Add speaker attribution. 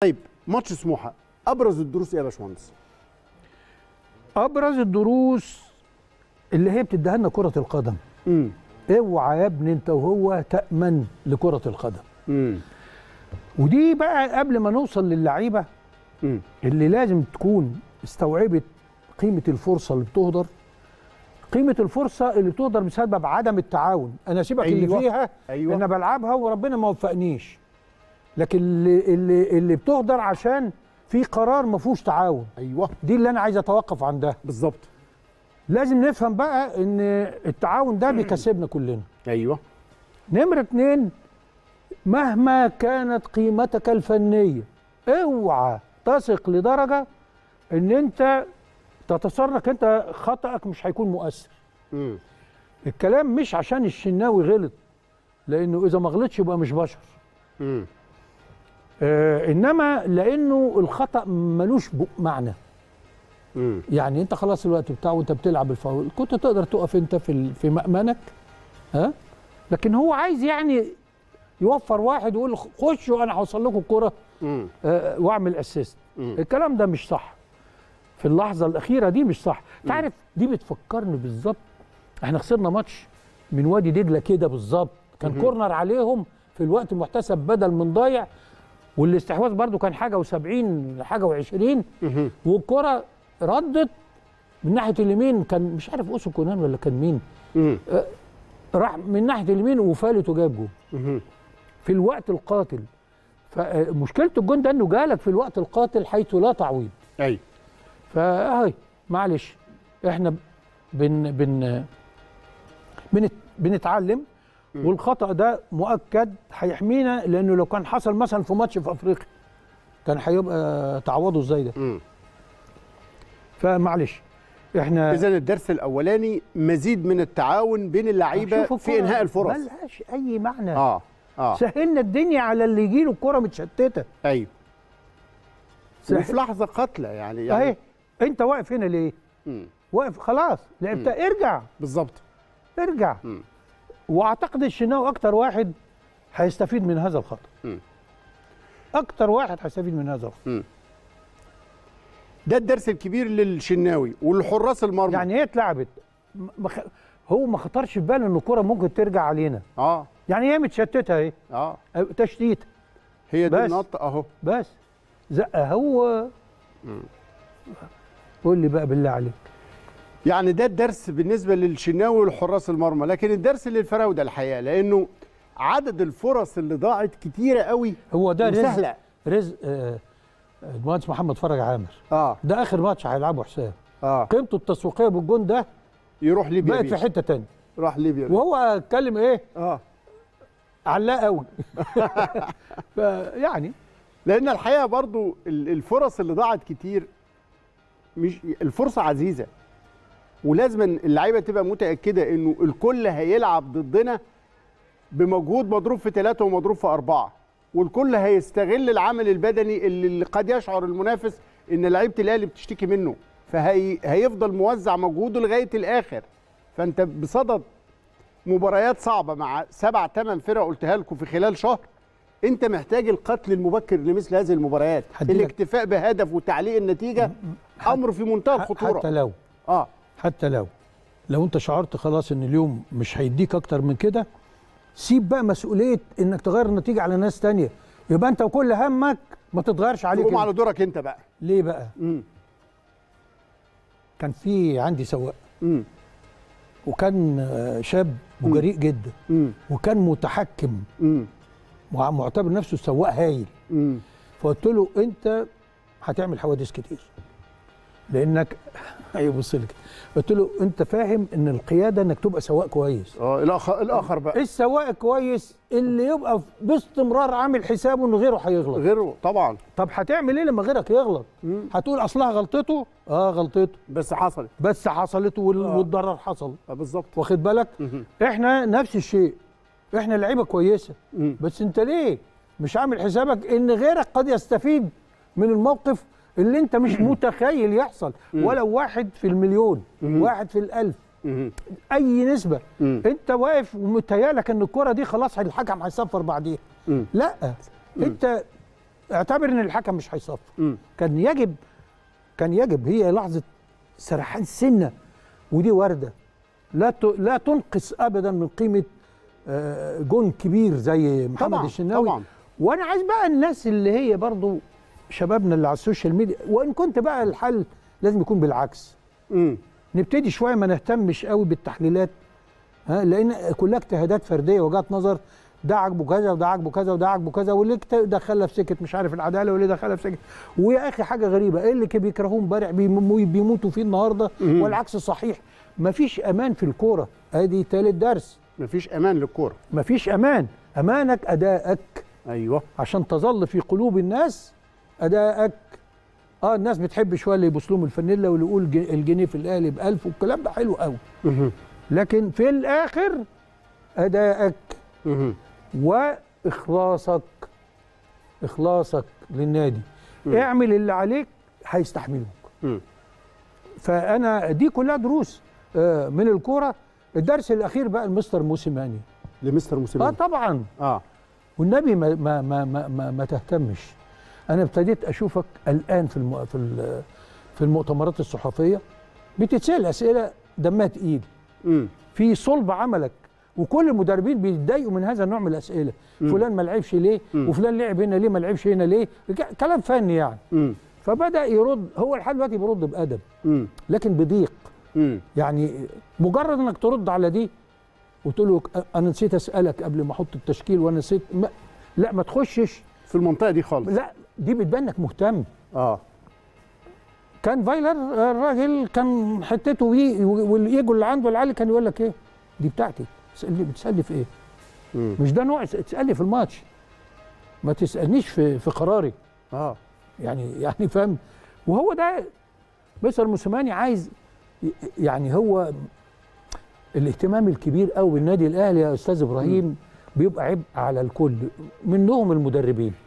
Speaker 1: طيب ماتش سموحه ابرز الدروس ايه يا باشمهندس؟
Speaker 2: ابرز الدروس اللي هي بتديها لنا كره القدم
Speaker 1: امم
Speaker 2: اوعى يا ابني انت وهو تامن لكره القدم
Speaker 1: امم
Speaker 2: ودي بقى قبل ما نوصل للعيبه
Speaker 1: امم
Speaker 2: اللي لازم تكون استوعبت قيمه الفرصه اللي بتهدر قيمه الفرصه اللي بتهدر بسبب عدم التعاون انا سيبك
Speaker 1: أيوة.
Speaker 2: اللي فيها
Speaker 1: أيوة.
Speaker 2: انا بلعبها وربنا ما وفقنيش لكن اللي اللي اللي بتهدر عشان في قرار ما فيهوش تعاون
Speaker 1: ايوه
Speaker 2: دي اللي انا عايز اتوقف عندها
Speaker 1: بالظبط
Speaker 2: لازم نفهم بقى ان التعاون ده بيكسبنا كلنا
Speaker 1: ايوه
Speaker 2: نمرة اتنين مهما كانت قيمتك الفنية اوعى تثق لدرجة ان انت تتصور انك انت خطأك مش هيكون مؤثر
Speaker 1: امم
Speaker 2: الكلام مش عشان الشناوي غلط لانه اذا ما غلطش يبقى مش بشر
Speaker 1: امم
Speaker 2: آه انما لانه الخطأ ملوش ب- معنى
Speaker 1: امم
Speaker 2: يعني انت خلاص الوقت بتاعه وانت بتلعب الفاول كنت تقدر تقف انت في ال- في مأمنك ها لكن هو عايز يعني يوفر واحد ويقول خشوا انا هوصل لكم الكرة
Speaker 1: امم
Speaker 2: آه، واعمل اسيست
Speaker 1: مم.
Speaker 2: الكلام ده مش صح في اللحظه الاخيره دي مش صح تعرف دي بتفكرني بالظبط احنا خسرنا ماتش من وادي دجله كده بالظبط كان كورنر عليهم في الوقت المحتسب بدل من ضايع والاستحواذ برضو كان حاجه و70 حاجه و20
Speaker 1: مهم.
Speaker 2: والكره ردت من ناحيه اليمين كان مش عارف اوسو كونان ولا كان مين
Speaker 1: امم
Speaker 2: راح من ناحيه اليمين وفالت وجاب جول
Speaker 1: مهم.
Speaker 2: في الوقت القاتل فمشكله الجون ده انه جالك في الوقت القاتل حيث لا تعويض
Speaker 1: ايوه
Speaker 2: فاهي معلش احنا بن بن بنت بنتعلم والخطا ده مؤكد هيحمينا لانه لو كان حصل مثلا في ماتش في افريقيا كان هيبقى تعوضه ازاي ده
Speaker 1: امم
Speaker 2: فمعلش احنا
Speaker 1: اذا الدرس الاولاني مزيد من التعاون بين اللعيبه
Speaker 2: شوف
Speaker 1: في
Speaker 2: الكرة
Speaker 1: انهاء الفرص
Speaker 2: ملهاش اي معنى
Speaker 1: اه اه
Speaker 2: سهلنا الدنيا على اللي يجي له الكره متشتته
Speaker 1: ايوه
Speaker 2: سهل.
Speaker 1: وفي لحظه قاتله يعني يعني
Speaker 2: اهي انت واقف هنا ليه
Speaker 1: مم.
Speaker 2: واقف خلاص لعبت ارجع
Speaker 1: بالظبط
Speaker 2: ارجع
Speaker 1: مم.
Speaker 2: واعتقد الشناوي اكتر واحد هيستفيد من هذا الخطا
Speaker 1: مم.
Speaker 2: اكتر واحد هيستفيد من هذا الخطا
Speaker 1: ده الدرس الكبير للشناوي والحراس المرمى
Speaker 2: يعني هي اتلعبت م- ما خ- هو ما خطرش في باله ان الكره ممكن ترجع علينا
Speaker 1: اه
Speaker 2: يعني هي متشتته اهي
Speaker 1: اه
Speaker 2: أو تشتيت
Speaker 1: هي دي
Speaker 2: بس.
Speaker 1: النقطه اهو
Speaker 2: بس زقه هو قول لي بقى بالله عليك
Speaker 1: يعني ده الدرس بالنسبه للشناوي والحراس المرمى لكن الدرس للفراوده الحقيقه لانه عدد الفرص اللي ضاعت كتيره قوي
Speaker 2: هو ده رزق
Speaker 1: وسهله
Speaker 2: رزق آه، المهندس محمد فرج عامر
Speaker 1: اه
Speaker 2: ده اخر ماتش هيلعبه حسام
Speaker 1: اه
Speaker 2: قيمته التسويقيه بالجون ده
Speaker 1: يروح ليبيا
Speaker 2: بقت في
Speaker 1: بيه.
Speaker 2: حته تانية
Speaker 1: راح ليبيا بيه.
Speaker 2: وهو اتكلم ايه
Speaker 1: اه
Speaker 2: علاه قوي يعني
Speaker 1: لان الحقيقه برضو ال- الفرص اللي ضاعت كتير مش الفرصه عزيزه ولازم اللعيبه تبقى متاكده انه الكل هيلعب ضدنا بمجهود مضروب في ثلاثه ومضروب في اربعه والكل هيستغل العمل البدني اللي اللي قد يشعر المنافس ان لعيبه الاهلي بتشتكي منه فهيفضل موزع مجهوده لغايه الاخر فانت بصدد مباريات صعبه مع سبع ثمان فرق قلتها لكم في خلال شهر انت محتاج القتل المبكر لمثل هذه المباريات
Speaker 2: هديلك-
Speaker 1: الاكتفاء بهدف وتعليق النتيجه امر في منتهى الخطوره
Speaker 2: حتى لو
Speaker 1: اه
Speaker 2: حتى لو لو انت شعرت خلاص ان اليوم مش هيديك اكتر من كده سيب بقى مسؤوليه انك تغير النتيجه على ناس تانية يبقى انت وكل همك ما تتغيرش عليك
Speaker 1: تقوم
Speaker 2: انت.
Speaker 1: على دورك انت بقى
Speaker 2: ليه بقى
Speaker 1: امم
Speaker 2: كان في عندي سواق
Speaker 1: امم
Speaker 2: وكان آه، شاب وجريء جدا
Speaker 1: امم
Speaker 2: وكان متحكم
Speaker 1: امم
Speaker 2: مع- معتبر نفسه سواق هايل
Speaker 1: امم
Speaker 2: فقلت له انت هتعمل حوادث كتير لانك هيبص لك قلت له انت فاهم ان القياده انك تبقى سواق كويس
Speaker 1: اه الاخر الاخر بقى
Speaker 2: السواق كويس اللي يبقى باستمرار عامل حسابه ان غيره هيغلط
Speaker 1: غيره طبعا
Speaker 2: طب هتعمل ايه لما غيرك يغلط
Speaker 1: مم.
Speaker 2: هتقول اصلها غلطته اه غلطته
Speaker 1: بس حصلت
Speaker 2: بس حصلت وال-
Speaker 1: آه.
Speaker 2: والضرر حصل
Speaker 1: آه بالظبط
Speaker 2: واخد بالك
Speaker 1: مهم.
Speaker 2: احنا نفس الشيء احنا لعيبه كويسه
Speaker 1: مم.
Speaker 2: بس انت ليه مش عامل حسابك ان غيرك قد يستفيد من الموقف اللي انت مش متخيل يحصل ولو واحد في المليون واحد في الالف
Speaker 1: مهم.
Speaker 2: اي نسبه
Speaker 1: مم.
Speaker 2: انت واقف ومتهيالك ان الكره دي خلاص الحكم هيصفر بعديها
Speaker 1: مم.
Speaker 2: لا انت اعتبر ان الحكم مش هيصفر
Speaker 1: مم.
Speaker 2: كان يجب كان يجب هي لحظه سرحان سنه ودي وارده لا ت- لا تنقص ابدا من قيمه آه، جون كبير زي محمد
Speaker 1: طبعا
Speaker 2: الشناوي
Speaker 1: طبعا
Speaker 2: وانا عايز بقى الناس اللي هي برضو شبابنا اللي على السوشيال ميديا وان كنت بقى الحل لازم يكون بالعكس
Speaker 1: مم.
Speaker 2: نبتدي شويه ما نهتمش قوي بالتحليلات ها لان كلها اجتهادات فرديه وجهات نظر ده عاجبه كذا وده عاجبه كذا وده عاجبه كذا واللي اكت- دخلها في سكه مش عارف العداله واللي دخلها في سكه ويا اخي حاجه غريبه ايه اللي كان بيكرهوه امبارح بيمو- بيموتوا فيه النهارده
Speaker 1: مم.
Speaker 2: والعكس صحيح مفيش امان في الكوره ادي تالت درس
Speaker 1: مفيش امان للكوره
Speaker 2: مفيش امان امانك ادائك
Speaker 1: ايوه
Speaker 2: عشان تظل في قلوب الناس ادائك اه الناس بتحب شويه اللي يبص لهم الفانيلا واللي يقول ج- الجنيه في الاهلي ب 1000 والكلام ده حلو قوي
Speaker 1: مهم.
Speaker 2: لكن في الاخر ادائك
Speaker 1: مهم.
Speaker 2: واخلاصك اخلاصك للنادي
Speaker 1: مم.
Speaker 2: اعمل اللي عليك هيستحملوك
Speaker 1: مم.
Speaker 2: فانا دي كلها دروس آه، من الكوره الدرس الاخير بقى المستر موسيماني
Speaker 1: لمستر
Speaker 2: اه
Speaker 1: موسيماني
Speaker 2: طبعا
Speaker 1: اه
Speaker 2: والنبي ما ما ما ما, ما, ما تهتمش انا ابتديت اشوفك الان في الم... في ال- في المؤتمرات الصحفيه بتتسال اسئله دمها تقيل
Speaker 1: مم.
Speaker 2: في صلب عملك وكل المدربين بيتضايقوا من هذا النوع من الاسئله
Speaker 1: مم.
Speaker 2: فلان ما لعبش ليه
Speaker 1: مم.
Speaker 2: وفلان لعب هنا ليه ما لعبش هنا ليه ك- كلام فني يعني
Speaker 1: مم.
Speaker 2: فبدا يرد هو لحد دلوقتي بيرد بادب
Speaker 1: مم.
Speaker 2: لكن بضيق
Speaker 1: مم.
Speaker 2: يعني مجرد انك ترد على دي وتقول له أ- انا نسيت اسالك قبل ما احط التشكيل وانا نسيت ما لا ما تخشش
Speaker 1: في المنطقه دي خالص
Speaker 2: لا دي بتبان انك مهتم
Speaker 1: اه
Speaker 2: كان فايلر الراجل كان حتته بيه والايجو اللي عنده العالي كان يقول لك ايه دي بتاعتي تسالني بتسالني في ايه
Speaker 1: مم.
Speaker 2: مش ده نوع تسالني في الماتش ما تسالنيش في في قراري
Speaker 1: اه
Speaker 2: يعني يعني فاهم وهو ده مستر موسيماني عايز ي- يعني هو الاهتمام الكبير قوي بالنادي الاهلي يا استاذ ابراهيم بيبقى عبء على الكل منهم المدربين